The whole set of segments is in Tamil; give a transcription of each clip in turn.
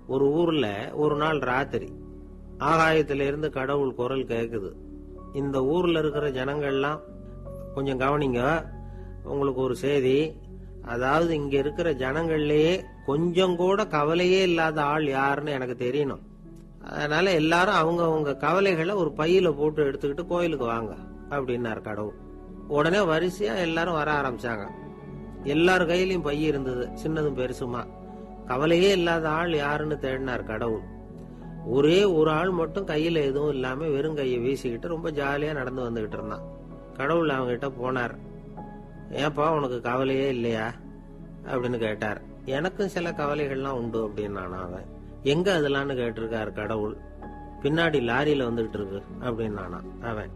ஒரு ஊர்ல ஒரு நாள் ராத்திரி ஆகாயத்தில இருந்து கடவுள் குரல் கேக்குது இந்த ஊர்ல இருக்கிற ஜனங்கள்லாம் கொஞ்சம் கவனிங்க உங்களுக்கு ஒரு செய்தி அதாவது இங்க இருக்கிற ஜனங்கள்லயே கொஞ்சம் கூட கவலையே இல்லாத ஆள் யாருன்னு எனக்கு தெரியணும் அதனால எல்லாரும் அவங்க அவங்க கவலைகளை ஒரு பையில போட்டு எடுத்துக்கிட்டு கோயிலுக்கு வாங்க அப்படின்னார் கடவுள் உடனே வரிசையா எல்லாரும் வர ஆரம்பிச்சாங்க எல்லார் கையிலயும் பை இருந்தது சின்னதும் பெருசுமா கவலையே இல்லாத ஆள் யாருன்னு தேடினார் கடவுள் ஒரே ஒரு ஆள் மட்டும் கையில எதுவும் இல்லாம வெறும் கையை வீசிக்கிட்டு ரொம்ப ஜாலியா நடந்து வந்துகிட்டு இருந்தான் கடவுள் அவங்க கிட்ட போனார் ஏன்பா உனக்கு கவலையே இல்லையா அப்படின்னு கேட்டார் எனக்கும் சில கவலைகள்லாம் உண்டு அப்படின்னு அவன் எங்க அதெல்லாம்னு கேட்டிருக்காரு கடவுள் பின்னாடி லாரியில வந்துகிட்டு இருக்கு அப்படின்னு அவன்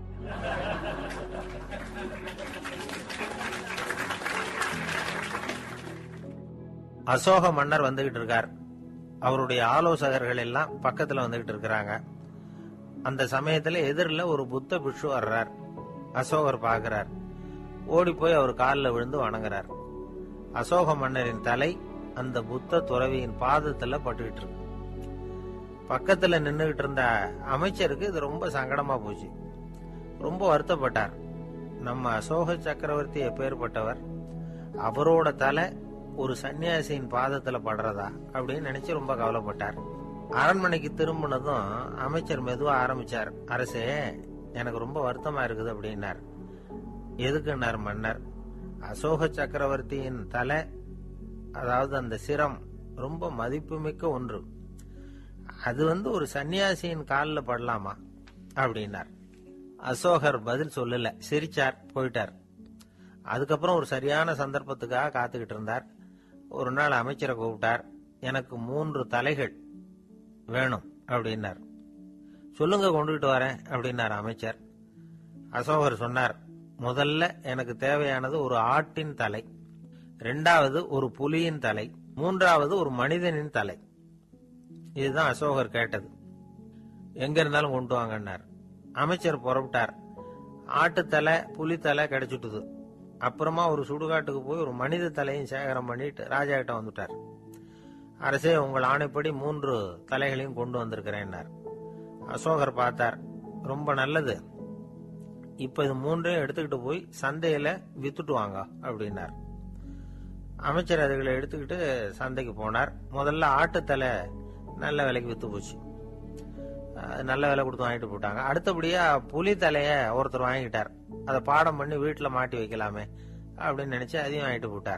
அசோக மன்னர் வந்துகிட்டு இருக்கார் அவருடைய ஆலோசகர்கள் எல்லாம் பக்கத்துல வந்துகிட்டு இருக்கிறாங்க அந்த சமயத்துல எதிரில் ஒரு புத்த பிக்ஷு வர்றார் அசோகர் பார்க்கிறார் ஓடி போய் அவர் காலில் விழுந்து வணங்குறார் அசோக மன்னரின் தலை அந்த புத்த துறவியின் பாதத்துல பட்டுக்கிட்டு இருக்கு பக்கத்துல நின்னுகிட்டு இருந்த அமைச்சருக்கு இது ரொம்ப சங்கடமா போச்சு ரொம்ப வருத்தப்பட்டார் நம்ம அசோக சக்கரவர்த்தி எப்பேற்பட்டவர் அவரோட தலை ஒரு சன்னியாசியின் பாதத்துல படுறதா அப்படின்னு நினைச்சு ரொம்ப கவலைப்பட்டார் அரண்மனைக்கு திரும்பினதும் அமைச்சர் மெதுவா ஆரம்பிச்சார் அரசே எனக்கு ரொம்ப வருத்தமா இருக்குது அப்படின்னார் எதுக்குன்னார் மன்னர் அசோக சக்கரவர்த்தியின் தலை அதாவது அந்த சிரம் ரொம்ப மதிப்புமிக்க ஒன்று அது வந்து ஒரு சன்னியாசியின் காலில் படலாமா அப்படின்னார் அசோகர் பதில் சொல்லல சிரிச்சார் போயிட்டார் அதுக்கப்புறம் ஒரு சரியான சந்தர்ப்பத்துக்காக காத்துக்கிட்டு இருந்தார் ஒரு நாள் அமைச்சரை கூப்பிட்டார் எனக்கு மூன்று தலைகள் வேணும் அப்படின்னார் சொல்லுங்க கொண்டுகிட்டு வரேன் அப்படின்னார் அமைச்சர் அசோகர் சொன்னார் முதல்ல எனக்கு தேவையானது ஒரு ஆட்டின் தலை ரெண்டாவது ஒரு புலியின் தலை மூன்றாவது ஒரு மனிதனின் தலை இதுதான் அசோகர் கேட்டது எங்க இருந்தாலும் கொண்டு வாங்கன்னார் அமைச்சர் புறப்பட்டார் ஆட்டுத்தலை புலித்தலை கிடைச்சிட்டுது அப்புறமா ஒரு சுடுகாட்டுக்கு போய் ஒரு மனித தலையும் சேகரம் பண்ணிட்டு ராஜா கிட்ட வந்துட்டார் அரசே உங்கள் ஆணைப்படி மூன்று தலைகளையும் கொண்டு வந்திருக்கிறேன்னார் அசோகர் பார்த்தார் ரொம்ப நல்லது இப்ப இது மூன்றையும் எடுத்துக்கிட்டு போய் சந்தையில வித்துட்டு வாங்க அப்படின்னார் அமைச்சர் அதுகளை எடுத்துக்கிட்டு சந்தைக்கு போனார் முதல்ல ஆட்டுத்தலை நல்ல விலைக்கு வித்து போச்சு அது நல்ல விலை கொடுத்து வாங்கிட்டு போட்டாங்க அடுத்தபடியா புலி தலைய ஒருத்தர் வாங்கிட்டார் அதை பாடம் பண்ணி வீட்டுல மாட்டி வைக்கலாமே அப்படின்னு நினைச்சு அதையும் வாங்கிட்டு போட்டார்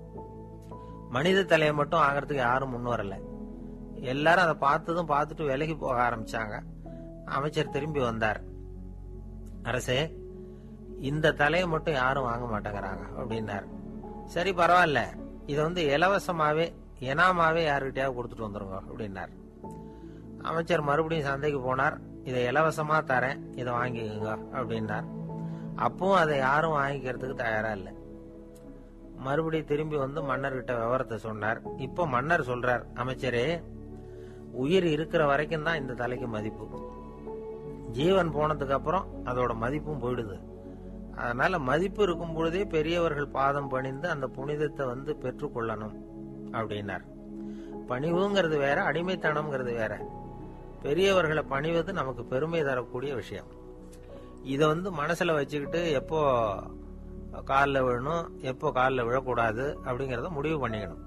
மனித தலையை மட்டும் வாங்குறதுக்கு யாரும் முன் வரல எல்லாரும் அதை பார்த்ததும் பார்த்துட்டு விலகி போக ஆரம்பிச்சாங்க அமைச்சர் திரும்பி வந்தார் அரசே இந்த தலையை மட்டும் யாரும் வாங்க மாட்டேங்கிறாங்க அப்படின்னார் சரி பரவாயில்ல இதை வந்து இலவசமாவே எனாமாவே யாருக்கிட்டயாவது கொடுத்துட்டு வந்துருங்க அப்படின்னார் அமைச்சர் மறுபடியும் சந்தைக்கு போனார் இதை இலவசமா தரேன் இதை வாங்கிக்கோங்க அப்படின்னார் அப்பவும் அதை யாரும் வாங்கிக்கிறதுக்கு தயாரா இல்லை மறுபடியும் திரும்பி வந்து மன்னர்கிட்ட விவரத்தை சொன்னார் இப்போ மன்னர் சொல்றார் அமைச்சரே உயிர் இருக்கிற வரைக்கும் தான் இந்த தலைக்கு மதிப்பு ஜீவன் போனதுக்கு அப்புறம் அதோட மதிப்பும் போயிடுது அதனால மதிப்பு இருக்கும் பொழுதே பெரியவர்கள் பாதம் பணிந்து அந்த புனிதத்தை வந்து பெற்றுக்கொள்ளணும் அப்படின்னார் பணிவுங்கிறது வேற அடிமைத்தனம்ங்கிறது வேற பெரியவர்களை பணிவது நமக்கு பெருமை தரக்கூடிய விஷயம் இதை வந்து மனசுல வச்சுக்கிட்டு எப்போ காலில் விழணும் எப்போ காலில் விழக்கூடாது அப்படிங்கறத முடிவு பண்ணிக்கணும்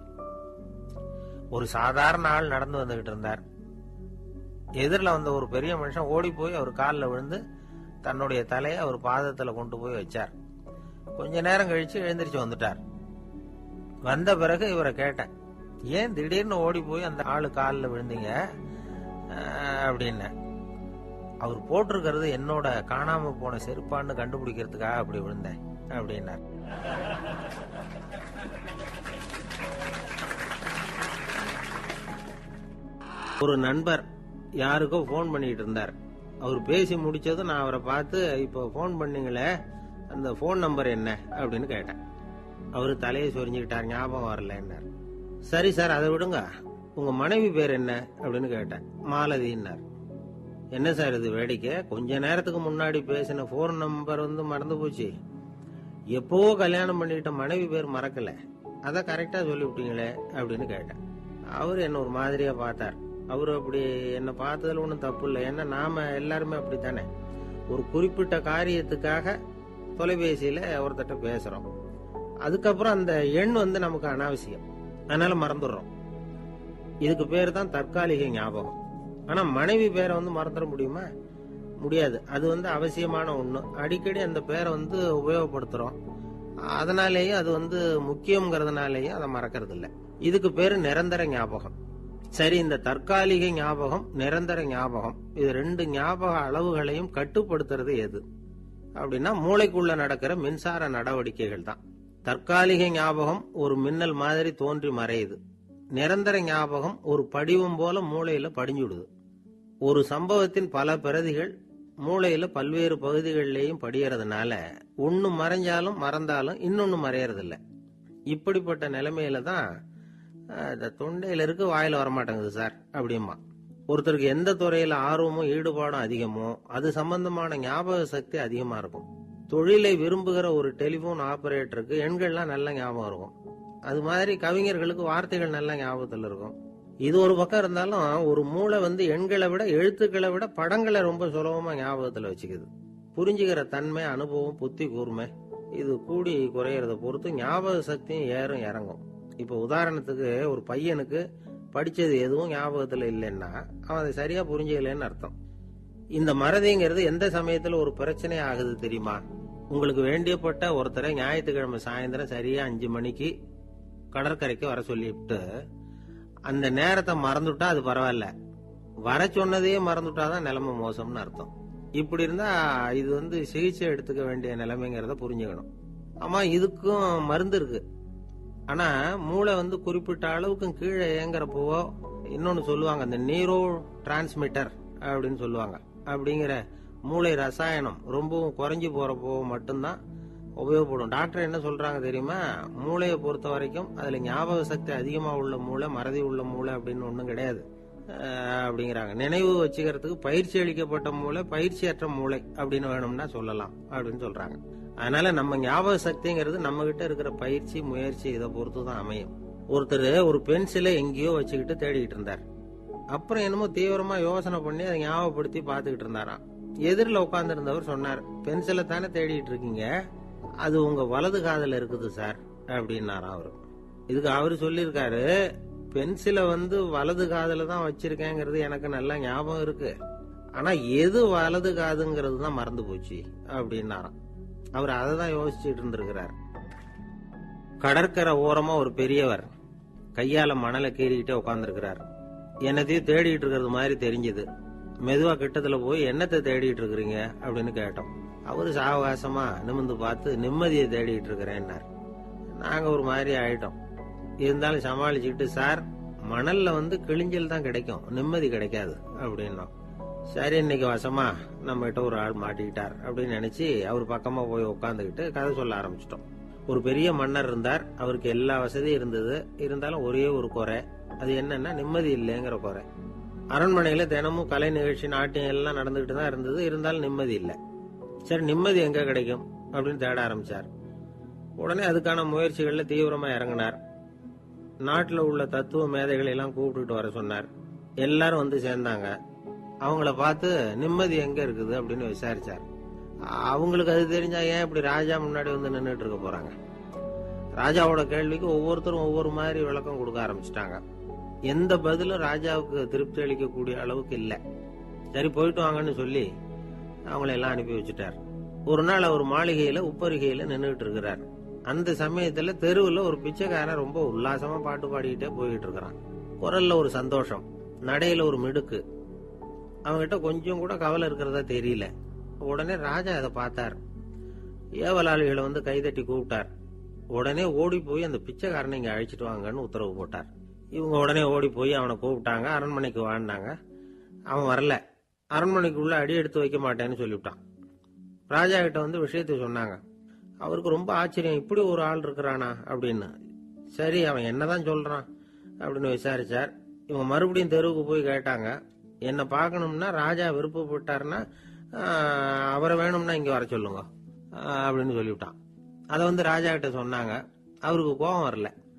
ஒரு சாதாரண ஆள் நடந்து வந்துகிட்டு இருந்தார் எதிரில் வந்த ஒரு பெரிய மனுஷன் ஓடி போய் அவர் காலில் விழுந்து தன்னுடைய தலையை அவர் பாதத்துல கொண்டு போய் வச்சார் கொஞ்ச நேரம் கழிச்சு எழுந்திரிச்சு வந்துட்டார் வந்த பிறகு இவரை கேட்டேன் ஏன் திடீர்னு ஓடி போய் அந்த ஆளு காலில் விழுந்தீங்க அப்படின்னு அவர் போட்டிருக்கிறது என்னோட காணாம போன செருப்பான்னு கண்டுபிடிக்கிறதுக்காக அப்படி விழுந்தேன் அப்படின்னார் ஒரு நண்பர் யாருக்கோ ஃபோன் பண்ணிட்டு இருந்தார் அவர் பேசி முடிச்சதும் நான் அவரை பார்த்து இப்போ ஃபோன் பண்ணீங்களே அந்த ஃபோன் நம்பர் என்ன அப்படின்னு கேட்டேன் அவரு தலையை சொரிஞ்சுக்கிட்டார் ஞாபகம் வரலன்னார் சரி சார் அதை விடுங்க உங்க மனைவி பேர் என்ன அப்படின்னு கேட்டேன் மாலதின்னார் என்ன சார் இது வேடிக்கை கொஞ்ச நேரத்துக்கு முன்னாடி பேசின ஃபோன் நம்பர் வந்து மறந்து போச்சு எப்போ கல்யாணம் பண்ணிக்கிட்ட மனைவி பேர் மறக்கல அதை கரெக்டா சொல்லிவிட்டீங்களே அப்படின்னு கேட்டேன் அவர் என்ன ஒரு மாதிரியா பார்த்தார் அவரு அப்படி என்ன பார்த்ததுல ஒன்றும் தப்பு இல்லை ஏன்னா நாம எல்லாருமே அப்படித்தானே ஒரு குறிப்பிட்ட காரியத்துக்காக தொலைபேசியில ஒருத்தட்ட பேசுறோம் அதுக்கப்புறம் அந்த எண் வந்து நமக்கு அனாவசியம் அதனால மறந்துடுறோம் இதுக்கு பேர் தான் தற்காலிக ஞாபகம் ஆனா மனைவி பேரை வந்து மறந்துட முடியுமா முடியாது அது வந்து அவசியமான ஒண்ணு அடிக்கடி அந்த பேரை வந்து உபயோகப்படுத்துறோம் அதனாலேயும் அது வந்து முக்கியங்கிறதுனாலேயும் அதை மறக்கிறது இல்ல இதுக்கு பேரு நிரந்தர ஞாபகம் சரி இந்த தற்காலிக ஞாபகம் நிரந்தர ஞாபகம் இது ரெண்டு ஞாபக அளவுகளையும் கட்டுப்படுத்துறது எது அப்படின்னா மூளைக்குள்ள நடக்கிற மின்சார நடவடிக்கைகள் தான் தற்காலிக ஞாபகம் ஒரு மின்னல் மாதிரி தோன்றி மறையுது நிரந்தர ஞாபகம் ஒரு படிவம் போல மூளையில படிஞ்சுடுது ஒரு சம்பவத்தின் பல பிரதிகள் மூளையில பல்வேறு பகுதிகளிலேயும் படியறதுனால ஒன்னு மறைஞ்சாலும் மறந்தாலும் இன்னொன்னு மறையறதில்ல இப்படிப்பட்ட நிலைமையில தான் அஹ், இந்த தொண்டையில இருக்கு வாயில வரமாட்டேங்குது சார் அப்படிமா ஒருத்தருக்கு எந்த துறையில ஆர்வமும் ஈடுபாடும் அதிகமோ அது சம்பந்தமான ஞாபக சக்தி அதிகமா இருக்கும் தொழிலை விரும்புகிற ஒரு டெலிபோன் ஆபரேட்டருக்கு எண்கள்லாம் நல்ல ஞாபகம் இருக்கும் அது மாதிரி கவிஞர்களுக்கு வார்த்தைகள் நல்ல ஞாபகத்தில் இருக்கும் இது ஒரு பக்கம் இருந்தாலும் ஒரு மூளை வந்து எண்களை விட எழுத்துக்களை விட படங்களை ரொம்ப சுலபமா ஞாபகத்துல வச்சுக்குது புரிஞ்சுக்கிற தன்மை அனுபவம் புத்தி கூர்மை இது கூடி குறையறத பொறுத்து ஞாபக சக்தியும் ஏறும் இறங்கும் இப்ப உதாரணத்துக்கு ஒரு பையனுக்கு படிச்சது எதுவும் ஞாபகத்துல இல்லைன்னா அவன் அதை சரியா புரிஞ்சுக்கலன்னு அர்த்தம் இந்த மறதிங்கிறது எந்த சமயத்துல ஒரு பிரச்சனை ஆகுது தெரியுமா உங்களுக்கு வேண்டியப்பட்ட ஒருத்தரை ஞாயிற்றுக்கிழமை சாயந்தரம் சரியா அஞ்சு மணிக்கு கடற்கரைக்கு வர சொல்லிவிட்டு அந்த நேரத்தை மறந்துட்டா அது பரவாயில்ல வர சொன்னதையே மறந்துட்டாதான் நிலைமை மோசம்னு அர்த்தம் இப்படி இருந்தா இது வந்து சிகிச்சை எடுத்துக்க வேண்டிய நிலைமைங்கிறத புரிஞ்சுக்கணும் ஆமா இதுக்கும் மருந்து இருக்கு ஆனா மூளை வந்து குறிப்பிட்ட அளவுக்கும் கீழே இயங்குறப்போ இன்னொன்னு சொல்லுவாங்க அந்த நீரோ டிரான்ஸ்மிட்டர் அப்படின்னு சொல்லுவாங்க அப்படிங்கிற மூளை ரசாயனம் ரொம்பவும் குறைஞ்சு போறப்போ மட்டும்தான் உபயோகப்படும் டாக்டர் என்ன சொல்றாங்க தெரியுமா மூளையை பொறுத்த வரைக்கும் அதுல ஞாபக சக்தி அதிகமா உள்ள மூளை மறதி உள்ள மூளை அப்படின்னு ஒண்ணும் கிடையாது அஹ் அப்படிங்கிறாங்க நினைவு வச்சுக்கிறதுக்கு பயிற்சி அளிக்கப்பட்ட மூளை பயிற்சியற்ற மூளை அப்படின்னு வேணும்னா சொல்லலாம் அப்படின்னு சொல்றாங்க அதனால நம்ம ஞாபக சக்திங்கிறது நம்ம கிட்ட இருக்கிற பயிற்சி முயற்சி இதை பொறுத்து தான் அமையும் ஒருத்தர் ஒரு பென்சிலை எங்கேயோ வச்சுக்கிட்டு தேடிட்டு இருந்தார் அப்புறம் என்னமோ தீவிரமா யோசனை பண்ணி அதை ஞாபகப்படுத்தி பார்த்துக்கிட்டு இருந்தாராம் எதிரில் உட்கார்ந்திருந்தவர் சொன்னார் பென்சிலை தானே தேடிட்டு இருக்கீங்க அது உங்க வலது காதுல இருக்குது சார் அப்படின்னாராம் அவரு இதுக்கு அவரு சொல்லியிருக்காரு பென்சிலை வந்து வலது காதுல தான் வச்சிருக்கேங்கிறது எனக்கு நல்லா ஞாபகம் இருக்கு ஆனா எது வலது காதுங்கிறது தான் மறந்து போச்சு அப்படின்னாராம் அவர் அதை தான் யோசிச்சுட்டு இருந்திருக்கிறார் கடற்கரை ஓரமா ஒரு பெரியவர் கையால மணலை கீறிக்கிட்டே உட்கார்ந்துருக்கிறார் என்னத்தையும் தேடிட்டு இருக்கிறது மாதிரி தெரிஞ்சது மெதுவா கிட்டத்துல போய் என்னத்தை தேடிட்டு இருக்கிறீங்க அப்படின்னு கேட்டோம் அவரு சாவகாசமா நிமிந்து பார்த்து நிம்மதியை தேடிட்டு இருக்கிறேன்னார் நாங்க ஒரு மாதிரி ஆயிட்டோம் இருந்தாலும் சமாளிச்சுக்கிட்டு சார் மணல்ல வந்து கிழிஞ்சல் தான் கிடைக்கும் நிம்மதி கிடைக்காது அப்படின்னோம் சரி இன்னைக்கு வசமா நம்ம கிட்ட ஒரு ஆள் மாட்டிக்கிட்டார் அப்படின்னு நினைச்சு அவர் பக்கமா போய் உட்காந்துக்கிட்டு கதை சொல்ல ஆரம்பிச்சிட்டோம் ஒரு பெரிய மன்னர் இருந்தார் அவருக்கு எல்லா வசதியும் இருந்தது இருந்தாலும் ஒரே ஒரு குறை அது என்னன்னா நிம்மதி இல்லைங்கிற குறை அரண்மனையில தினமும் கலை நிகழ்ச்சி நாட்டியம் எல்லாம் நடந்துகிட்டு தான் இருந்தது இருந்தாலும் நிம்மதி இல்லை சரி நிம்மதி எங்க கிடைக்கும் அப்படின்னு தேட ஆரம்பிச்சார் உடனே அதுக்கான முயற்சிகள்ல தீவிரமா இறங்கினார் நாட்டுல உள்ள தத்துவ மேதைகளை எல்லாம் கூப்பிட்டுட்டு வர சொன்னார் எல்லாரும் வந்து சேர்ந்தாங்க அவங்கள பார்த்து நிம்மதி எங்க இருக்குது அப்படின்னு விசாரிச்சார் அவங்களுக்கு அது தெரிஞ்சா ஏன் இப்படி ராஜா முன்னாடி வந்து நின்றுட்டு இருக்க போறாங்க ராஜாவோட கேள்விக்கு ஒவ்வொருத்தரும் ஒவ்வொரு மாதிரி விளக்கம் கொடுக்க ஆரம்பிச்சிட்டாங்க எந்த பதிலும் ராஜாவுக்கு திருப்தி அளிக்கக்கூடிய அளவுக்கு இல்லை சரி போயிட்டு வாங்கன்னு சொல்லி அவங்கள எல்லாம் அனுப்பி வச்சுட்டார் ஒரு நாள் அவர் மாளிகையில உப்பருகையில நின்றுட்டு இருக்கிறார் அந்த சமயத்துல தெருவுல ஒரு பிச்சைக்காரன் ரொம்ப உல்லாசமா பாட்டு பாடிக்கிட்டே போயிட்டு இருக்கிறான் குரல்ல ஒரு சந்தோஷம் நடையில ஒரு மிடுக்கு அவன்கிட்ட கொஞ்சம் கூட கவலை இருக்கிறதா தெரியல உடனே ராஜா அதை பார்த்தார் ஏவலாளிகளை வந்து கைதட்டி கூப்பிட்டார் உடனே ஓடி போய் அந்த பிச்சைக்காரனை இங்க அழைச்சிட்டு வாங்கன்னு உத்தரவு போட்டார் இவங்க உடனே ஓடி போய் அவனை கூப்பிட்டாங்க அரண்மனைக்கு வாழ்ந்தாங்க அவன் வரல அரண்மனைக்குள்ள அடி எடுத்து வைக்க மாட்டேன்னு சொல்லிவிட்டான் ராஜா கிட்ட வந்து விஷயத்தை சொன்னாங்க அவருக்கு ரொம்ப ஆச்சரியம் இப்படி ஒரு ஆள் இருக்கிறானா அப்படின்னு சரி அவன் என்னதான் சொல்றான் அப்படின்னு விசாரிச்சார் இவங்க மறுபடியும் தெருவுக்கு போய் கேட்டாங்க என்ன பார்க்கணும்னா ராஜா விருப்பப்பட்டாருன்னா ஆஹ், அவரை வேணும்னா இங்க வர சொல்லுங்க ஆஹ், அப்படின்னு சொல்லிவிட்டான் அதை வந்து ராஜா கிட்ட சொன்னாங்க அவருக்கு கோபம் வரல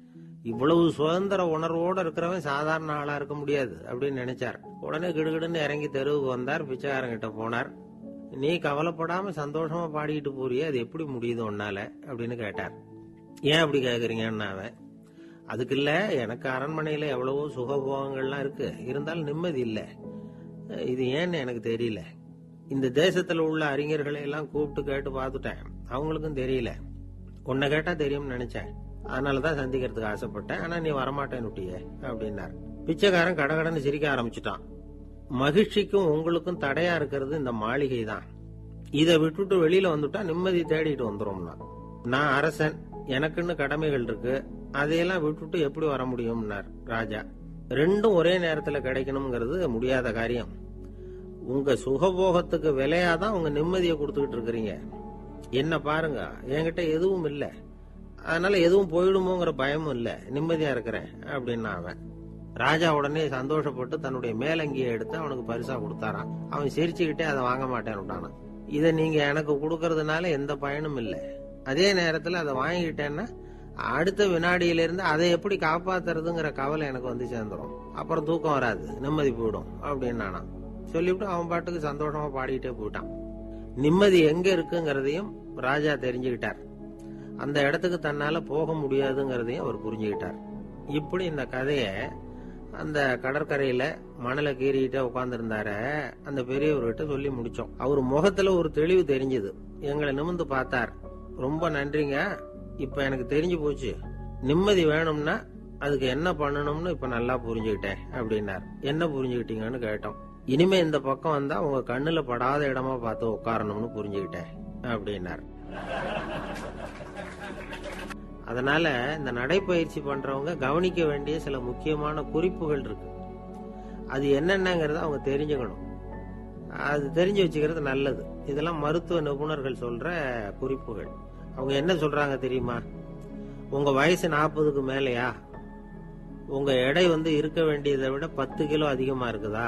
இவ்வளவு சுதந்திர உணர்வோட இருக்கிறவன் சாதாரண ஆளா இருக்க முடியாது அப்படின்னு நினைச்சார் உடனே கிடுகிடுன்னு இறங்கி தெருவுக்கு வந்தார் பிச்சைக்காரங்கிட்ட போனார் நீ கவலைப்படாம சந்தோஷமா பாடிக்கிட்டு போறியே அது எப்படி முடியுது உன்னால அப்படின்னு கேட்டார் ஏன் அப்படி கேக்குறீங்கன்னு அவன் அதுக்கு இல்ல எனக்கு அரண்மனையில எவ்வளவோ சுகபோகங்கள்லாம் இருக்கு இருந்தாலும் நிம்மதி இல்ல இது ஏன்னு எனக்கு தெரியல இந்த தேசத்துல உள்ள அறிஞர்களை எல்லாம் கூப்பிட்டு கேட்டு பார்த்துட்டேன் அவங்களுக்கும் தெரியல உன்னை கேட்டா தெரியும்னு நினைச்சேன் அதனாலதான் சந்திக்கிறதுக்கு ஆசைப்பட்டேன் ஆனா நீ வரமாட்டேன்னு விட்டியே அப்படின்னார் பிச்சைக்காரன் கடகடன்னு சிரிக்க ஆரம்பிச்சுட்டான் மகிழ்ச்சிக்கும் உங்களுக்கும் தடையா இருக்கிறது இந்த மாளிகை தான் இதை விட்டுட்டு வெளியில வந்துட்டா நிம்மதி தேடிட்டு வந்துரும்னா நான் அரசன் எனக்குன்னு கடமைகள் இருக்கு அதையெல்லாம் விட்டுட்டு எப்படி வர முடியும்னார் ராஜா ரெண்டும் ஒரே நேரத்துல கிடைக்கணுங்கிறது முடியாத காரியம் உங்க சுகபோகத்துக்கு விலையாதான் உங்க நிம்மதியை கொடுத்துக்கிட்டு இருக்கிறீங்க என்ன பாருங்க என்கிட்ட எதுவும் இல்ல அதனால எதுவும் போயிடுமோங்கிற பயமும் இல்ல நிம்மதியா இருக்கிறேன் அப்படின்னு அவன் ராஜா உடனே சந்தோஷப்பட்டு தன்னுடைய மேலங்கியை எடுத்து அவனுக்கு பரிசா கொடுத்தாராம் அவன் சிரிச்சுக்கிட்டே அதை வாங்க மாட்டேன்னு விட்டானான் இதை நீங்க எனக்கு கொடுக்கறதுனால எந்த பயனும் இல்லை அதே நேரத்துல அதை வாங்கிக்கிட்டேன்னா அடுத்த வினாடியில இருந்து அதை எப்படி காப்பாத்துறதுங்கிற கவலை எனக்கு வந்து சேர்ந்துரும் அப்புறம் தூக்கம் வராது நிம்மதி போயிடும் அப்படின்னு நானா சொல்லிவிட்டு அவன் பாட்டுக்கு சந்தோஷமா பாடிக்கிட்டே போயிட்டான் நிம்மதி எங்க இருக்குங்கிறதையும் ராஜா தெரிஞ்சுக்கிட்டார் அந்த இடத்துக்கு தன்னால போக முடியாதுங்கிறதையும் அவர் புரிஞ்சுக்கிட்டார் இப்படி இந்த கதைய அந்த கடற்கரையில மணலை கீறிக்கிட்டே உட்கார்ந்துருந்தார அந்த பெரியவர்கிட்ட சொல்லி முடிச்சோம் அவர் முகத்துல ஒரு தெளிவு தெரிஞ்சது எங்களை நிமிந்து பார்த்தார் ரொம்ப நன்றிங்க இப்ப எனக்கு தெரிஞ்சு போச்சு நிம்மதி வேணும்னா அதுக்கு என்ன பண்ணணும்னு இப்ப நல்லா புரிஞ்சுக்கிட்டேன் அப்படின்னார் என்ன புரிஞ்சுக்கிட்டீங்கன்னு கேட்டோம் இனிமே இந்த பக்கம் வந்தா உங்க கண்ணுல படாத இடமா பார்த்து உட்காரணும்னு புரிஞ்சுக்கிட்டேன் அப்படின்னார் அதனால இந்த நடைப்பயிற்சி பண்றவங்க கவனிக்க வேண்டிய சில முக்கியமான குறிப்புகள் இருக்கு அது என்னென்னங்கிறத அவங்க தெரிஞ்சுக்கணும் அது தெரிஞ்சு வச்சுக்கிறது நல்லது இதெல்லாம் மருத்துவ நிபுணர்கள் சொல்ற குறிப்புகள் அவங்க என்ன சொல்றாங்க தெரியுமா உங்க வயசு நாற்பதுக்கு மேலையா உங்க எடை வந்து இருக்க வேண்டியதை விட பத்து கிலோ அதிகமா இருக்குதா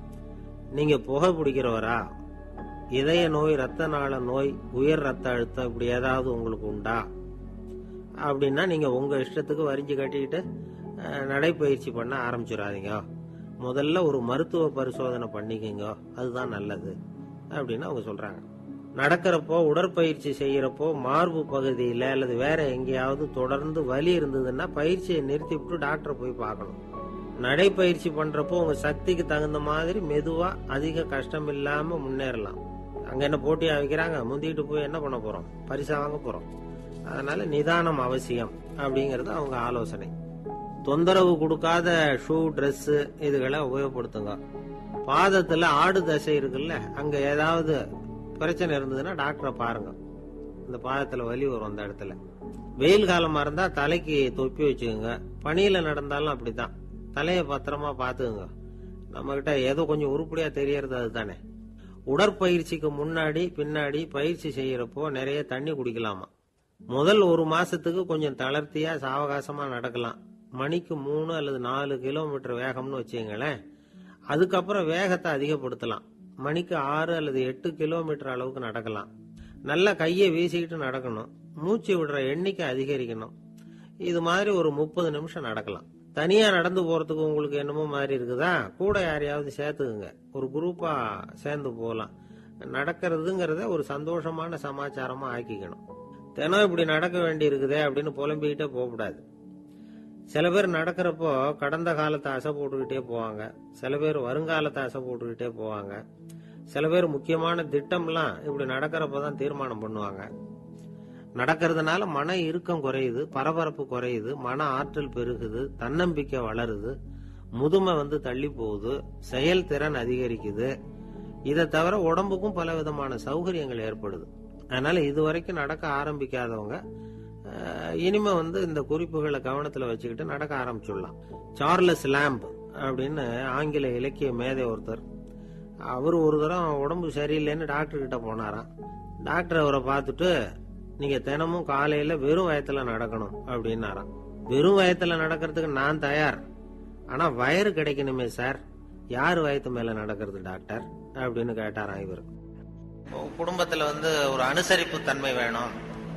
நீங்க புகை பிடிக்கிறவரா இதய நோய் ரத்த நாள நோய் உயர் ரத்த அழுத்தம் இப்படி ஏதாவது உங்களுக்கு உண்டா அப்படின்னா நீங்க உங்க இஷ்டத்துக்கு வரிஞ்சு கட்டிக்கிட்டு அஹ், நடைப்பயிற்சி பண்ண ஆரம்பிச்சிடாதீங்க முதல்ல ஒரு மருத்துவ பரிசோதனை பண்ணிக்கங்க அதுதான் நல்லது அப்படின்னு அவங்க சொல்றாங்க நடக்கிறப்போ உடற்பயிற்சி செய்யறப்போ மார்பு பகுதியில அல்லது வேற எங்கேயாவது தொடர்ந்து வலி இருந்ததுன்னா பயிற்சியை நிறுத்தி விட்டு டாக்டரை போய் பார்க்கணும் நடைப்பயிற்சி பண்றப்போ உங்க சக்திக்கு தகுந்த மாதிரி மெதுவா அதிக கஷ்டம் இல்லாம முன்னேறலாம் அங்க என்ன போட்டியா வைக்கிறாங்க முந்திக்கிட்டு போய் என்ன பண்ண போறோம் பரிசா வாங்க போறோம் அதனால நிதானம் அவசியம் அப்படிங்கறது அவங்க ஆலோசனை தொந்தரவு கொடுக்காத ஷூ Dress இதுகளை உபயோகப்படுத்துங்க பாதத்துல ஆடு தசை இருக்குல்ல அங்க ஏதாவது பிரச்சனை இருந்ததுன்னா டாக்டரை பாருங்க இந்த பாதத்துல வலி வரும் அந்த இடத்துல வெயில் காலமா இருந்தா தலைக்கு தொப்பி வச்சுக்கோங்க பனியில நடந்தாலும் அப்படித்தான் தலைய பத்திரமா பாத்துக்குங்க நம்ம கிட்ட ஏதோ கொஞ்சம் உருப்படியா தெரியறது அதுதானே உடற்பயிற்சிக்கு முன்னாடி பின்னாடி பயிற்சி செய்யறப்போ நிறைய தண்ணி குடிக்கலாமா முதல் ஒரு மாசத்துக்கு கொஞ்சம் தளர்த்தியா சாவகாசமா நடக்கலாம் மணிக்கு மூணு அல்லது நாலு கிலோமீட்டர் வேகம்னு வச்சுங்களேன் அதுக்கப்புறம் வேகத்தை அதிகப்படுத்தலாம் மணிக்கு ஆறு அல்லது எட்டு கிலோமீட்டர் அளவுக்கு நடக்கலாம் நல்ல கையை வீசிக்கிட்டு நடக்கணும் மூச்சு விடுற எண்ணிக்கை அதிகரிக்கணும் இது மாதிரி ஒரு முப்பது நிமிஷம் நடக்கலாம் தனியா நடந்து போறதுக்கு உங்களுக்கு என்னமோ மாதிரி இருக்குதா கூட யாரையாவது சேர்த்துக்குங்க ஒரு குரூப்பா சேர்ந்து போகலாம் நடக்கிறதுங்கிறத ஒரு சந்தோஷமான சமாச்சாரமா ஆக்கிக்கணும் தினம் இப்படி நடக்க வேண்டி இருக்குதே அப்படின்னு புலம்பிக்கிட்டே போகக்கூடாது சில பேர் நடக்கிறப்போ கடந்த காலத்தை அசை போட்டுக்கிட்டே போவாங்க சில பேர் வருங்காலத்தை அசை போட்டுக்கிட்டே போவாங்க சில பேர் முக்கியமான திட்டம்லாம் இப்படி நடக்கிறப்ப தான் தீர்மானம் பண்ணுவாங்க நடக்கிறதுனால மன இறுக்கம் குறையுது பரபரப்பு குறையுது மன ஆற்றல் பெருகுது தன்னம்பிக்கை வளருது முதுமை வந்து தள்ளி போகுது செயல்திறன் அதிகரிக்குது இதை தவிர உடம்புக்கும் பல விதமான சௌகரியங்கள் ஏற்படுது அதனால இது வரைக்கும் நடக்க ஆரம்பிக்காதவங்க அஹ், இனிமே வந்து இந்த குறிப்புகளை கவனத்துல வச்சுக்கிட்டு நடக்க ஆரம்பிச்சுடலாம் சார்லஸ் லேம்ப் அப்படின்னு ஆங்கில இலக்கிய மேதை ஒருத்தர் அவர் ஒரு தரம் உடம்பு சரியில்லைன்னு டாக்டர் கிட்ட போனாராம் டாக்டர் அவரை பார்த்துட்டு நீங்க தினமும் காலையில வெறும் வயத்துல நடக்கணும் அப்படின்னாராம் வெறும் வயத்துல நடக்கிறதுக்கு நான் தயார் ஆனா வயிறு கிடைக்கணுமே சார் யார் வயத்து மேல நடக்கிறது டாக்டர் அப்படின்னு கேட்டாராம் இவர் குடும்பத்துல வந்து ஒரு அனுசரிப்பு தன்மை வேணும்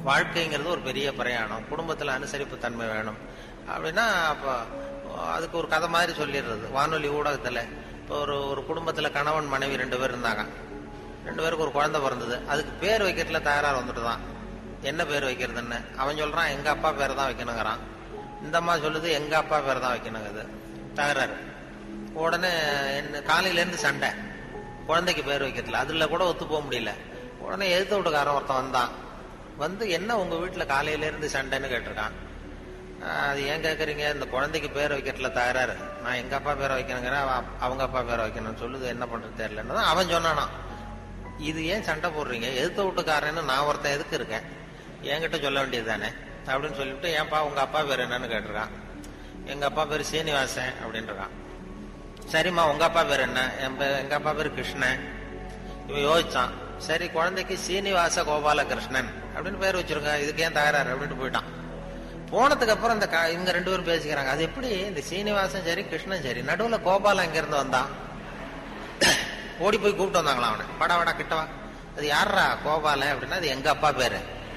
வாழ்க்கைங்கிறது ஒரு பெரிய பிரயாணம் குடும்பத்துல அனுசரிப்பு தன்மை வேணும் அப்படின்னா அப்போ அதுக்கு ஒரு கதை மாதிரி சொல்லிடுறது வானொலி ஊடகத்துல இப்போ ஒரு ஒரு குடும்பத்துல கணவன் மனைவி ரெண்டு பேர் இருந்தாங்க ரெண்டு பேருக்கு ஒரு குழந்தை பிறந்தது அதுக்கு பேர் வைக்கிறதுல தகராறு வந்துட்டு தான் என்ன பேர் வைக்கிறதுன்னு அவன் சொல்றான் எங்க அப்பா பேர் தான் வைக்கணுங்கிறான் இந்த அம்மா சொல்லுது எங்க அப்பா பேர் தான் வைக்கணுங்குது தகராறு உடனே என்ன காலையில இருந்து சண்டை குழந்தைக்கு பேர் வைக்கிறதுல அதுல கூட ஒத்து போக முடியல உடனே எதிர்த்து வீட்டுக்காரன் ஒருத்தன் வந்தான் வந்து என்ன உங்க வீட்டுல காலையில இருந்து சண்டைன்னு கேட்டிருக்கான் ஆஹ் அது ஏன் கேக்குறீங்க இந்த குழந்தைக்கு பேர் வைக்கிறதுல தகராறு நான் எங்க அப்பா பேரை வைக்கணுங்கிறேன் அவ- அவங்க அப்பா பேரை வைக்கணும்னு சொல்லுது என்ன பண்றது தெரியலன்னு தான் அவன் சொன்னானா இது ஏன் சண்டை போடுறீங்க எதிர்த்த வீட்டுக்காரன்னு நான் ஒருத்தன் எதுக்கு இருக்கேன் என்கிட்ட சொல்ல வேண்டியது தானே அப்படின்னு சொல்லிட்டு ஏன்பா உங்க அப்பா பேர் என்னன்னு கேட்டிருக்கான் எங்க அப்பா பேர் சீனிவாசன் அப்படின்றான் சரிம்மா உங்க அப்பா பேர் என்ன என் பேர் எங்க அப்பா பேர் கிருஷ்ணன் இவன் யோசிச்சான் சரி குழந்தைக்கு சீனிவாச கோபால கிருஷ்ணன் அப்படின்னு பேர் வச்சிருங்க இதுக்கு ஏன் தகராறு அப்படின்ட்டு போயிட்டான் போனதுக்கு அப்புறம் இந்த க- இவங்க ரெண்டு பேரும் பேசிக்கிறாங்க அது எப்படி இந்த சீனிவாசன் சரி கிருஷ்ணன் சரி நடுவுல கோபாலம் எங்க இருந்து வந்தான் ஓடி போய் கூப்பிட்டு வந்தாங்களாம் அவனை படா வடா கிட்டவா அது யாரா கோபாலன் அப்படின்னா அது எங்க அப்பா பேரு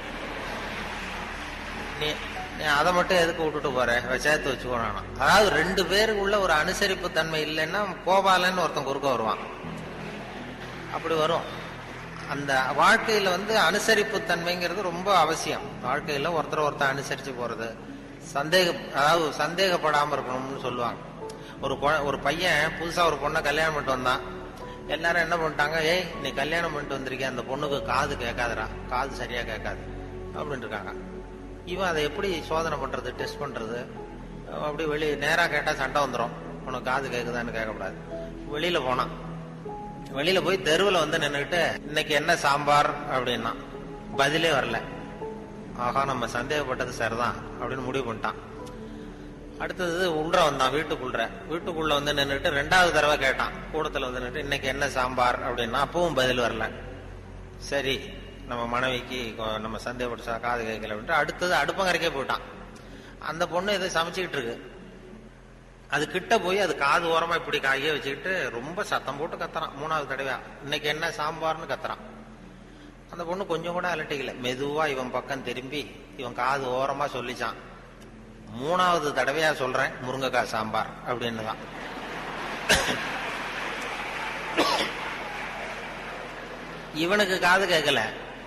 நீ நீ அதை மட்டும் எதுக்கு விட்டுட்டு போற வ- சேர்த்து வச்சுக்கணும் அதாவது ரெண்டு பேருக்குள்ள ஒரு அனுசரிப்பு தன்மை இல்லைன்னா கோபாலன்னு ஒருத்தன் குறுக்க வருவான் அப்படி வரும் அந்த வாழ்க்கையில வந்து அனுசரிப்பு தன்மைங்கிறது ரொம்ப அவசியம் வாழ்க்கையில ஒருத்தர் ஒருத்தர் அனுசரிச்சு போறது சந்தேக அதாவது சந்தேகப்படாம இருக்கணும்னு சொல்லுவாங்க ஒரு கொ- ஒரு பையன் புதுசா ஒரு பொண்ணை கல்யாணம் பண்ணிட்டு வந்தான் எல்லாரும் என்ன பண்ணிட்டாங்க ஏய் நீ கல்யாணம் பண்ணிட்டு வந்திருக்க அந்த பொண்ணுக்கு காது கேட்காதுடா காது சரியா கேட்காது அப்படின்னு இருக்காங்க இவன் அதை எப்படி சோதனை பண்றது டெஸ்ட் பண்றது அப்படி வெளியே நேரா கேட்டா சண்டை வந்துடும் உனக்கு காது கேட்குதான்னு கேட்கக்கூடாது வெளியில போனான் வெளியில போய் தெருவுல வந்து நின்னுகிட்டு இன்னைக்கு என்ன சாம்பார் அப்படின்னா பதிலே வரல ஆஹா நம்ம சந்தேகப்பட்டது சரிதான் அப்படின்னு முடிவு பண்ணிட்டான் அடுத்தது உள்ள வந்தான் வீட்டுக்குள்ள வீட்டுக்குள்ள வந்து நின்னுட்டு ரெண்டாவது தடவை கேட்டான் கூடத்துல வந்து நின்னுட்டு இன்னைக்கு என்ன சாம்பார் அப்படின்னா அப்பவும் பதில் வரல சரி நம்ம மனைவிக்கு கொ- நம்ம சந்தேகப்பட்டு சா- காது கேட்கல அப்படின்ட்டு அடுத்தது அடுப்பங்கரைக்கே போயிட்டான் அந்த பொண்ணு எதை சமைச்சுக்கிட்டு இருக்கு அது கிட்ட போய் அது காது ஓரமா இப்படி காயே வச்சுக்கிட்டு ரொம்ப சத்தம் போட்டு கத்துறான் மூணாவது தடவை இன்னைக்கு என்ன சாம்பார்னு கத்துறான் அந்த பொண்ணு கொஞ்சம் கூட அலட்டிக்கல மெதுவா இவன் பக்கம் திரும்பி இவன் காது ஓரமா சொல்லிச்சான் மூணாவது தடவையா சொல்றேன் முருங்கைக்காய் சாம்பார் அப்படின்னு தான் இவனுக்கு காது கேட்கல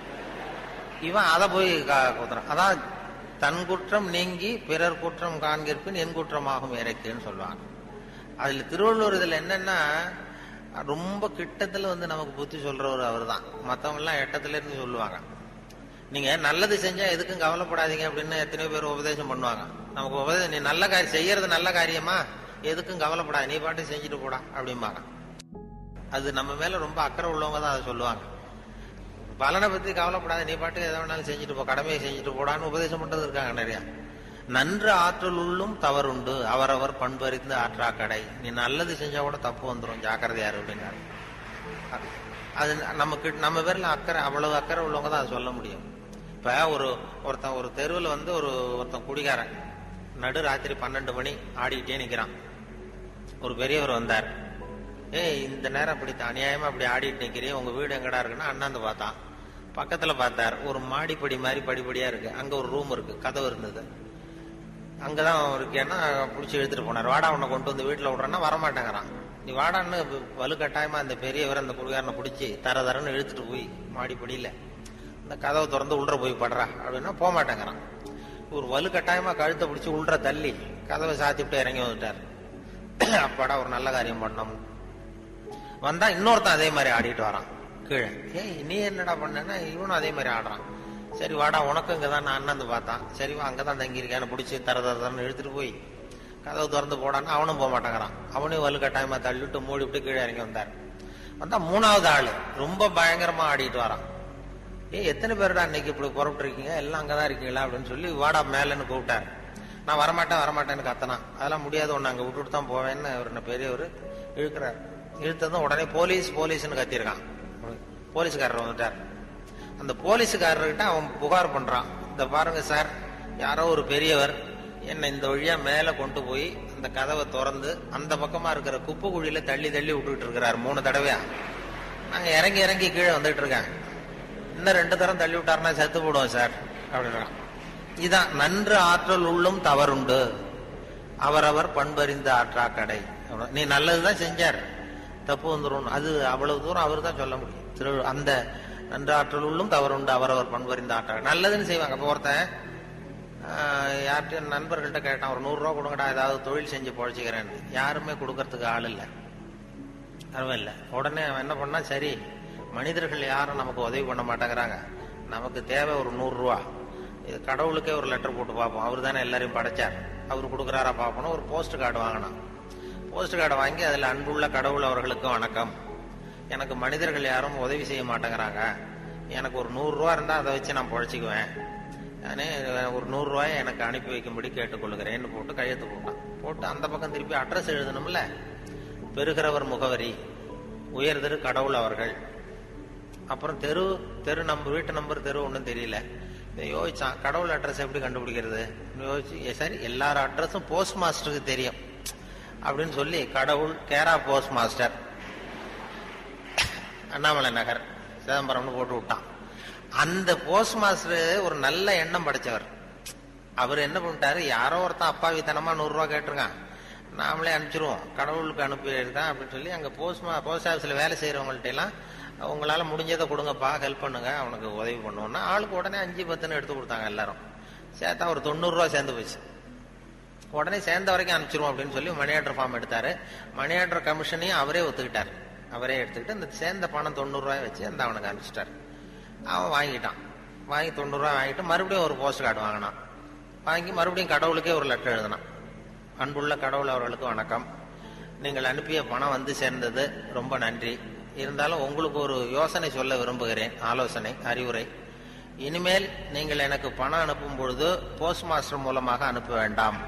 இவன் அதை போய் கா- குத்துறான் அதான் தன் குற்றம் நீங்கி பிறர் குற்றம் காண்கிற்பின் என் குற்றமாகும் இறைக்குன்னு சொல்லுவாங்க அதுல திருவள்ளுவர் இதுல என்னன்னா ரொம்ப கிட்டத்துல வந்து நமக்கு புத்தி சொல்றவர் அவர் தான் மத்தவங்க எல்லாம் எட்டத்துல இருந்து சொல்லுவாங்க நீங்க நல்லது செஞ்சா எதுக்கும் கவலைப்படாதீங்க அப்படின்னு எத்தனையோ பேர் உபதேசம் பண்ணுவாங்க நமக்கு உபதேசம் நீ நல்ல காரியம் செய்யறது நல்ல காரியமா எதுக்கும் கவலைப்படாத நீ பாட்டு செஞ்சுட்டு போடா அப்படிம்பாங்க அது நம்ம மேல ரொம்ப அக்கறை உள்ளவங்க தான் அதை சொல்லுவாங்க பலனை பத்தி கவலைப்படாத நீ பாட்டு எதை வேணாலும் செஞ்சுட்டு போ கடமையை செஞ்சுட்டு போடான்னு உபதேசம் பண்றது இருக்காங்க நிறைய நன்று ஆற்றல் உள்ளும் தவறுண்டு அவரவர் பண்பறிந்து ஆற்றா கடை நீ நல்லது செஞ்சா கூட தப்பு வந்துடும் ஜாக்கிரதையாரு அப்படின்னாரு அ- அது நமக்கு நம்ம பேர்ல அக்கறை அவ்வளவு அக்கறை உள்ளவங்க தான் அதை சொல்ல முடியும் இப்ப ஒரு ஒருத்தன் ஒரு தெருவில் வந்து ஒரு ஒருத்தன் குடிகாரன் நடு ராத்திரி பன்னெண்டு மணி ஆடிக்கிட்டே நிக்கிறான் ஒரு பெரியவர் வந்தார் ஏய் இந்த நேரம் அப்படி அநியாயமா அப்படி ஆடிட்டு நிக்கிறீ உங்க வீடு எங்கடா இருக்குன்னா அண்ணாந்து பார்த்தான் பக்கத்துல பார்த்தார் ஒரு மாடிப்படி மாதிரி படிப்படியா இருக்கு அங்க ஒரு ரூம் இருக்கு கதவு இருந்தது அங்கதான் இருக்கேன்னா பிடிச்சி எடுத்துட்டு போனார் வாடா உன்னை கொண்டு வந்து வீட்டுல விடுறேன்னா வரமாட்டேங்கிறான் நீ வாடான்னு வலுக்கட்டாயமா அந்த பெரியவர் அந்த குடிகாரனை பிடிச்சி தர தரன்னு இழுத்துட்டு போய் மாடிப்படியில இந்த கதவை திறந்து உள்ள போய் படுறா அப்படின்னா போக மாட்டேங்கிறான் ஒரு வலுக்கட்டாயமா கழுத்தை பிடிச்சி உள்ள தள்ளி கதவை சாத்திவிட்டு இறங்கி வந்துட்டார் அப்பாடா ஒரு நல்ல காரியம் பண்ணோம் வந்தா இன்னொருத்தன் அதே மாதிரி ஆடிட்டு வரான் கீழே ஏய் நீ என்னடா பண்ணனா இவனும் அதே மாதிரி ஆடுறான் சரி வாடா உனக்கு இங்கதான் நான் அண்ணந்து பார்த்தான் சரி வா அங்கதான் தங்கி இருக்கேன்னு பிடிச்சி தர தரன்னு இழுத்துட்டு போய் கதவு திறந்து போடான்னு அவனும் போக மாட்டேங்கிறான் அவனையும் வலு கட்டாயமா தள்ளிட்டு மூடி விட்டு கீழே இறங்கி வந்தார் வந்தா மூணாவது ஆளு ரொம்ப பயங்கரமா ஆடிட்டு வரான் ஏய் எத்தனை பேருடா இன்னைக்கு இப்படி புறப்பட்டு இருக்கீங்க எல்லாம் அங்கதான் இருக்கீங்களா அப்படின்னு சொல்லி வாடா மேலன்னு கூப்பிட்டாரு நான் வரமாட்டேன் வரமாட்டேன்னு கத்தனான் அதெல்லாம் முடியாது ஒண்ணு அங்க விட்டுட்டு தான் போவேன்னு அவர் என்ன பெரியவர் இழுக்கிறார் இழுத்ததும் உடனே போலீஸ் போலீஸ்னு கத்திருக்கான் போலீஸ்காரர் வந்துட்டார் அந்த போலீஸுக்காரர்கிட்ட அவன் புகார் பண்றான் இந்த பாருங்க சார் யாரோ ஒரு பெரியவர் என்னை இந்த வழியா மேல கொண்டு போய் அந்த கதவை திறந்து அந்த பக்கமா இருக்கிற குப்பை குழியில தள்ளி தள்ளி விட்டுட்டு இருக்கிறார் மூணு தடவையா நாங்க இறங்கி இறங்கி கீழே வந்துட்டு இருக்கேன் இன்னும் ரெண்டு தரம் தள்ளி விட்டாருன்னா செத்து போடுவோம் சார் அப்படின்றான் இதான் நன்று ஆற்றல் உள்ளும் தவறுண்டு அவரவர் பண்பறிந்த ஆற்றா கடை அவ்வளவு. நீ நல்லதுதான் செஞ்சார் தப்பு வந்துடும் அது அவ்வளவு தூரம் அவர் தான் சொல்ல முடியும் திரு அந்த நன்று ஆற்றல் உள்ளும் தவறுண்டு அவரவர் பண்பறிந்த ஆற்றா நல்லதுன்னு செய்வாங்க இப்போ ஒருத்தன் ஆஹ், யார்கிட்டயும் நண்பர்கள்ட்ட கேட்டான் ஒரு நூறு ரூபா கொடுங்கடா ஏதாவது தொழில் செஞ்சு பொழைச்சிக்கிறேன்னு யாருமே கொடுக்கறதுக்கு ஆள் இல்லை யாரும் இல்லை உடனே அவன் என்ன பண்ணா சரி மனிதர்கள் யாரும் நமக்கு உதவி பண்ண மாட்டேங்கிறாங்க நமக்கு தேவை ஒரு நூறு ரூபா இது கடவுளுக்கே ஒரு லெட்டர் போட்டு பார்ப்போம் அவர் தானே எல்லாரையும் படைச்சார் அவர் கொடுக்குறாரா பார்ப்போம் ஒரு போஸ்ட் கார்டு வாங்கினான் போஸ்ட் கார்டை வாங்கி அதில் அன்புள்ள கடவுள் அவர்களுக்கு வணக்கம் எனக்கு மனிதர்கள் யாரும் உதவி செய்ய மாட்டேங்கிறாங்க எனக்கு ஒரு நூறு ரூபா இருந்தால் அதை வச்சு நான் பொழைச்சிக்குவேன் நானே ஒரு நூறு ரூபாயை எனக்கு அனுப்பி வைக்கும்படி கேட்டுக்கொள்கிறேன்னு போட்டு கையெழுத்து போட்டான் போட்டு அந்த பக்கம் திருப்பி அட்ரஸ் எழுதணும்ல பெறுகிறவர் முகவரி உயர்திரு கடவுள் அவர்கள் அப்புறம் தெரு தெரு நம்பர் வீட்டு நம்பர் தெரு ஒன்றும் தெரியல இதை யோசிச்சான் கடவுள் அட்ரஸ் எப்படி கண்டுபிடிக்கிறது யோசிச்சு "ஏ, சரி எல்லார் அட்ரஸும் போஸ்ட் மாஸ்டருக்கு தெரியும் அப்படின்னு சொல்லி கடவுள் கேரா போஸ்ட் மாஸ்டர் அண்ணாமலை நகர் சிதம்பரம்னு போட்டு விட்டான் அந்த போஸ்ட் மாஸ்டர் ஒரு நல்ல எண்ணம் படைச்சவர் அவர் என்ன பண்ணிட்டாரு யாரோ ஒருத்தன் அப்பாவித்தனமா நூறு ரூபா கேட்டிருக்கான் நாமளே அனுப்பிச்சிருவோம் கடவுளுக்கு அனுப்பியிருக்கான் அப்படின்னு சொல்லி அங்க போஸ்ட் போஸ்ட் ஆஃபீஸில் வேலை செய்யறவங்கள்ட்ட எல்லாம் உங்களால முடிஞ்சதை கொடுங்கப்பா ஹெல்ப் பண்ணுங்க அவனுக்கு உதவி பண்ணுவோம்னா ஆளுக்கு உடனே அஞ்சு பத்துன்னு எடுத்து கொடுத்தாங்க எல்லாரும் சேர்த்தா ஒரு தொண்ணூறு ரூபா சேர்ந்து போச்சு உடனே சேர்ந்த வரைக்கும் அனுப்பிச்சிருவோம் அப்படின்னு சொல்லி மணி ஆர்டர் ஃபார்ம் எடுத்தாரு மணி ஆர்டர் கமிஷனையும் அவரே ஒத்துக்கிட்டார் அவரே எடுத்துக்கிட்டு இந்த சேர்ந்த பணம் தொண்ணூறு ரூபாய் வச்சு அந்த அவனுக்கு அனுப்பிச்சிட்டார் அவன் வாங்கிட்டான் வாங்கி தொண்ணூறு ரூபாய் வாங்கிட்டு மறுபடியும் ஒரு போஸ்ட் கார்டு வாங்கினான் வாங்கி மறுபடியும் கடவுளுக்கே ஒரு லெட்டர் எழுதினான் அன்புள்ள கடவுள் அவர்களுக்கு வணக்கம் நீங்கள் அனுப்பிய பணம் வந்து சேர்ந்தது ரொம்ப நன்றி இருந்தாலும் உங்களுக்கு ஒரு யோசனை சொல்ல விரும்புகிறேன் ஆலோசனை அறிவுரை இனிமேல் நீங்கள் எனக்கு பணம் அனுப்பும் பொழுது போஸ்ட் மாஸ்டர் மூலமாக அனுப்ப வேண்டாம்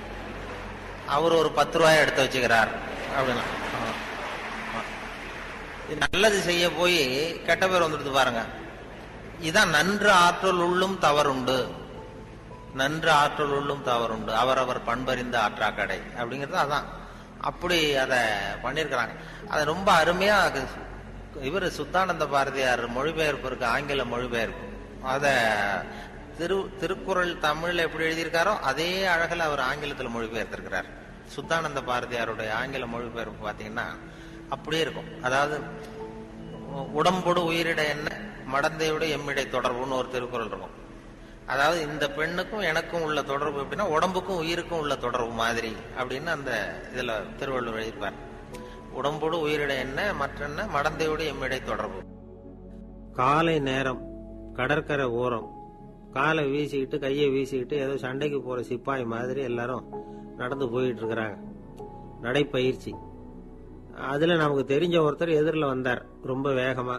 அவர் ஒரு பத்து ரூபாய் எடுத்து வச்சுக்கிறார் அப்படின்னா ஆ. ஆ. இது நல்லது செய்ய போய் கெட்ட பேர் வந்துடுது பாருங்க இதான் நன்று ஆற்றல் உள்ளும் தவறுண்டு நன்று ஆற்றல் உள்ளும் தவறுண்டு அவரவர் பண்பறிந்த ஆற்றாக்கடை அப்படிங்கிறது அதான் அப்படி அதை பண்ணியிருக்கிறாங்க அது ரொம்ப அருமையா இவர் சுத்தானந்த பாரதியார் மொழிபெயர்ப்பு இருக்கு ஆங்கில மொழிபெயர்ப்பு அத திரு திருக்குறள் தமிழ்ல எப்படி எழுதியிருக்காரோ அதே அழகில் அவர் ஆங்கிலத்தில் மொழிபெயர்த்திருக்கிறார் சுத்தானந்த பாரதியாருடைய ஆங்கில மொழிபெயர்ப்பு பார்த்தீங்கன்னா அப்படியே இருக்கும் அதாவது உடம்போடு உயிரிட என்ன மடந்தையோட எம்மிடை தொடர்புன்னு ஒரு திருக்குறள் இருக்கும் அதாவது இந்த பெண்ணுக்கும் எனக்கும் உள்ள தொடர்பு எப்படின்னா உடம்புக்கும் உயிருக்கும் உள்ள தொடர்பு மாதிரி அப்படின்னு அந்த இதுல திருவள்ளுவர் எழுதிப்பார் உடம்போடு உயிரிட என்ன மற்றென்ன மடந்தையோடு எம்மிடை தொடர்பு காலை நேரம் கடற்கரை ஓரம் காலை வீசிக்கிட்டு கையை வீசிக்கிட்டு ஏதோ சண்டைக்கு போற சிப்பாய் மாதிரி எல்லாரும் நடந்து போயிட்டு இருக்கிறாங்க நடைப்பயிற்சி அதுல நமக்கு தெரிஞ்ச ஒருத்தர் எதிரில் வந்தார் ரொம்ப வேகமா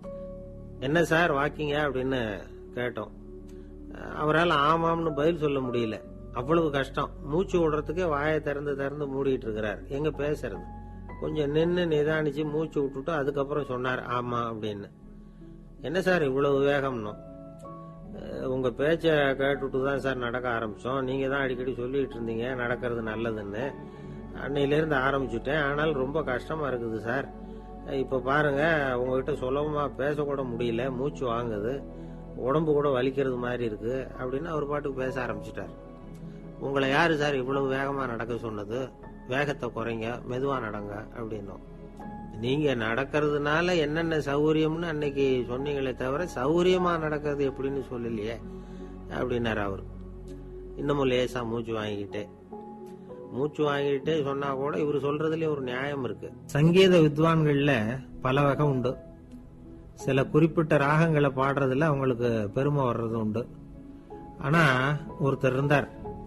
என்ன சார் வாக்கிங்க அப்படின்னு கேட்டோம் அவரால் ஆமாம்னு பதில் சொல்ல முடியல அவ்வளவு கஷ்டம் மூச்சு விடுறதுக்கே வாயை திறந்து திறந்து மூடிட்டு இருக்கிறார் எங்க பேசுறது கொஞ்சம் நின்று நிதானிச்சு மூச்சு விட்டுட்டு அதுக்கப்புறம் சொன்னார் ஆமா அப்படின்னு என்ன சார் இவ்வளவு வேகம்னு அஹ், உங்க பேச்ச கேட்டுட்டு தான் சார் நடக்க ஆரம்பிச்சோம் நீங்க தான் அடிக்கடி சொல்லிட்டு இருந்தீங்க நடக்கிறது நல்லதுன்னு அன்னையிலேருந்து ஆரம்பிச்சுட்டேன் ஆனால் ரொம்ப கஷ்டமா இருக்குது சார் இப்ப பாருங்க உங்ககிட்ட சுலபமா பேசக்கூட முடியல மூச்சு வாங்குது உடம்பு கூட வலிக்கிறது மாதிரி இருக்கு அப்படின்னு அவர் பாட்டுக்கு பேச ஆரம்பிச்சிட்டார் உங்களை யாரு சார் இவ்வளவு வேகமா நடக்க சொன்னது வேகத்தை குறைங்க மெதுவா நடங்க அப்படின்னோம் நீங்க நடக்கிறதுனால என்னென்ன சௌகரியம்னு அன்னைக்கு சொன்னீங்களே தவிர சௌகரியமா நடக்கிறது எப்படின்னு சொல்லலையே அப்படின்னாரு அவர் இன்னமும் லேசா மூச்சு வாங்கிக்கிட்டே மூச்சு வாங்கிட்டே சொன்னா கூட இவர் சொல்றதுலயே ஒரு நியாயம் இருக்கு சங்கீத வித்வான்கள்ல பல வகை உண்டு சில குறிப்பிட்ட ராகங்களை பாடுறதுல அவங்களுக்கு பெருமை வர்றது உண்டு ஆனா ஒருத்தர் இருந்தார்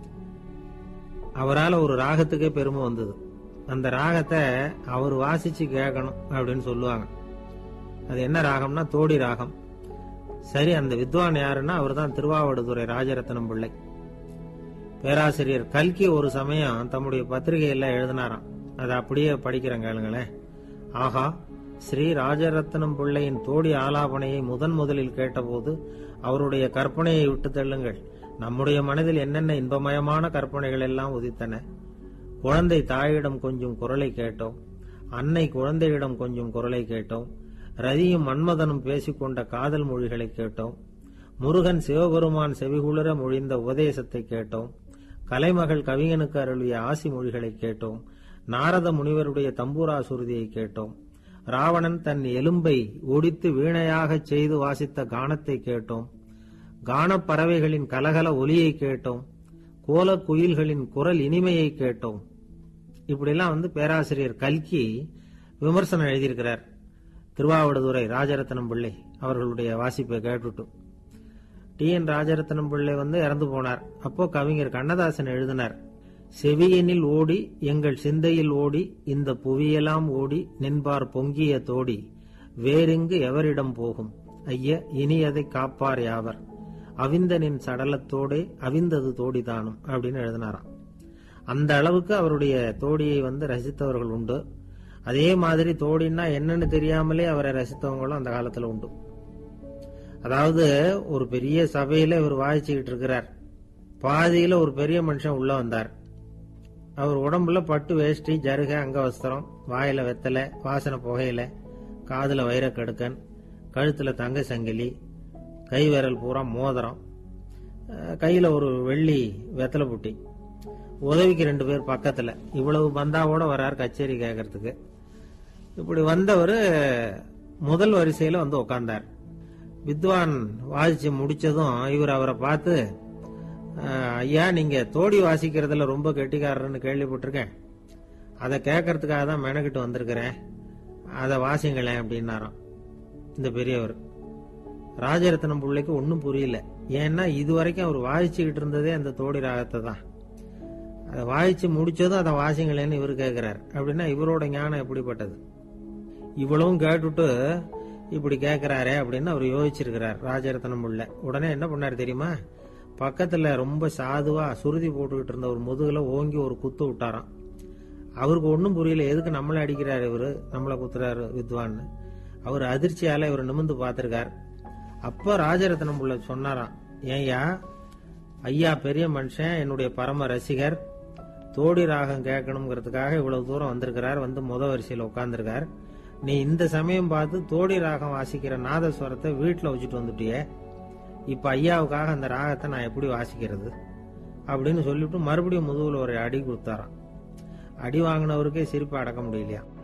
அவரால் ஒரு ராகத்துக்கே பெருமை வந்தது அந்த ராகத்தை அவர் வாசிச்சு கேட்கணும் அப்படின்னு சொல்லுவாங்க அது என்ன ராகம்னா தோடி ராகம் சரி அந்த வித்வான் யாருன்னா அவர் தான் திருவாவடுதுறை ராஜரத்னம் பிள்ளை பேராசிரியர் கல்கி ஒரு சமயம் தம்முடைய பத்திரிகையில எழுதினாராம் அதை அப்படியே படிக்கிறேன் கேளுங்களேன் ஆகா ஸ்ரீ ராஜரத்னம் பிள்ளையின் தோடி ஆலாபனையை முதன் முதலில் கேட்டபோது அவருடைய கற்பனையை விட்டு தள்ளுங்கள் நம்முடைய மனதில் என்னென்ன இன்பமயமான கற்பனைகள் எல்லாம் உதித்தன குழந்தை தாயிடம் கொஞ்சம் குரலை கேட்டோம் அன்னை குழந்தையிடம் கொஞ்சம் குரலை கேட்டோம் ரதியும் மன்மதனும் பேசிக்கொண்ட காதல் மொழிகளை கேட்டோம் முருகன் சிவபெருமான் செவிகுளிர மொழிந்த உபதேசத்தை கேட்டோம் கலைமகள் கவிஞனுக்கு அருளிய ஆசி மொழிகளை கேட்டோம் நாரத முனிவருடைய தம்பூரா சுருதியை கேட்டோம் ராவணன் தன் எலும்பை ஒடித்து வீணையாகச் செய்து வாசித்த கானத்தை கேட்டோம் கானப் பறவைகளின் கலகல ஒலியை கேட்டோம் கோலக் குயில்களின் குரல் இனிமையை கேட்டோம் இப்படிலாம் வந்து பேராசிரியர் கல்கி விமர்சனம் எழுதியிருக்கிறார் திருவாவடுதுறை ராஜரத்னம் பிள்ளை அவர்களுடைய வாசிப்பை கேட்டுட்டு டி என் ராஜரத்னம் பிள்ளை வந்து இறந்து போனார் அப்போ கவிஞர் கண்ணதாசன் எழுதினார் செவியனில் ஓடி எங்கள் சிந்தையில் ஓடி இந்த புவியெல்லாம் ஓடி நின்பார் பொங்கிய தோடி வேறெங்கு எவரிடம் போகும் ஐய இனி அதை காப்பார் யாவர் அவிந்தனின் சடலத்தோடே அவிந்தது தோடிதானும் அப்படின்னு எழுதினாராம் அந்த அளவுக்கு அவருடைய தோடியை வந்து ரசித்தவர்கள் உண்டு அதே மாதிரி தோடின்னா என்னன்னு தெரியாமலே அவரை ரசித்தவங்களும் அந்த காலத்துல உண்டு அதாவது ஒரு பெரிய சபையில இவர் வாதிச்சுக்கிட்டு இருக்கிறார் பாதியில ஒரு பெரிய மனுஷன் உள்ள வந்தார் அவர் உடம்புல பட்டு வேஷ்டி ஜருக அங்கவஸ்திரம் வாயில வெத்தலை வாசனை புகையில காதுல வைரக்கடுக்கன் கழுத்துல தங்க சங்கிலி கை விரல் பூரா மோதிரம் அஹ் கையில ஒரு வெள்ளி வெத்தலை புட்டி உதவிக்கு ரெண்டு பேர் பக்கத்துல இவ்வளவு பந்தாவோட வர்றார் கச்சேரி கேட்கறதுக்கு இப்படி வந்தவர் முதல் வரிசையில வந்து உட்கார்ந்தார் வித்வான் வாசிச்சு முடிச்சதும் இவர் அவரை பார்த்து "அஹ், ஐயா நீங்க தோடி வாசிக்கிறதுல ரொம்ப கெட்டிக்காரர்னு கேள்விப்பட்டிருக்கேன் அதை கேட்கறதுக்காக தான் மெனக்கிட்டு வந்திருக்கிறேன் அதை வாசிங்களேன் அப்படின்னாராம் இந்த பெரியவர் ராஜரத்னம் பிள்ளைக்கு ஒன்றும் புரியல ஏன்னா இது வரைக்கும் அவர் வாசிச்சுக்கிட்டு இருந்ததே அந்த தோடி ராகத்தை தான் அதை வாசிச்சு முடிச்சதும் அதை வாசிங்களேன்னு இவர் கேட்கிறார் அப்படின்னா இவரோட ஞானம் எப்படிப்பட்டது இவ்வளவும் கேட்டுட்டு இப்படி கேட்கிறாரே அப்படின்னு அவர் யோசிச்சிருக்கிறார் ராஜரத்னம் உள்ள உடனே என்ன பண்ணார் தெரியுமா பக்கத்துல ரொம்ப சாதுவா சுருதி போட்டுக்கிட்டு இருந்த ஒரு முதுகுல ஓங்கி ஒரு குத்து விட்டாராம் அவருக்கு ஒன்றும் புரியல எதுக்கு நம்மளை அடிக்கிறாரு இவரு நம்மளை குத்துறாரு வித்வான்னு அவர் அதிர்ச்சியால இவர் நிமிந்து பார்த்திருக்கார் அப்ப ராஜரத்னம் உள்ள சொன்னாராம் ஏய்யா ஐயா பெரிய மனுஷன் என்னுடைய பரம ரசிகர் தோடி ராகம் கேட்கணுங்கிறதுக்காக இவ்வளவு தூரம் வந்திருக்கிறார் வந்து முத வரிசையில் உட்கார்ந்திருக்கார் நீ இந்த சமயம் பார்த்து தோடி ராகம் வாசிக்கிற நாதஸ்வரத்தை வீட்டில் வச்சுட்டு வந்துட்டியே இப்ப ஐயாவுக்காக அந்த ராகத்தை நான் எப்படி வாசிக்கிறது அப்படின்னு சொல்லிட்டு மறுபடியும் முதுகுல ஒரு அடி கொடுத்தாராம் அடி வாங்கினவருக்கே சிரிப்பு அடக்க முடியலையா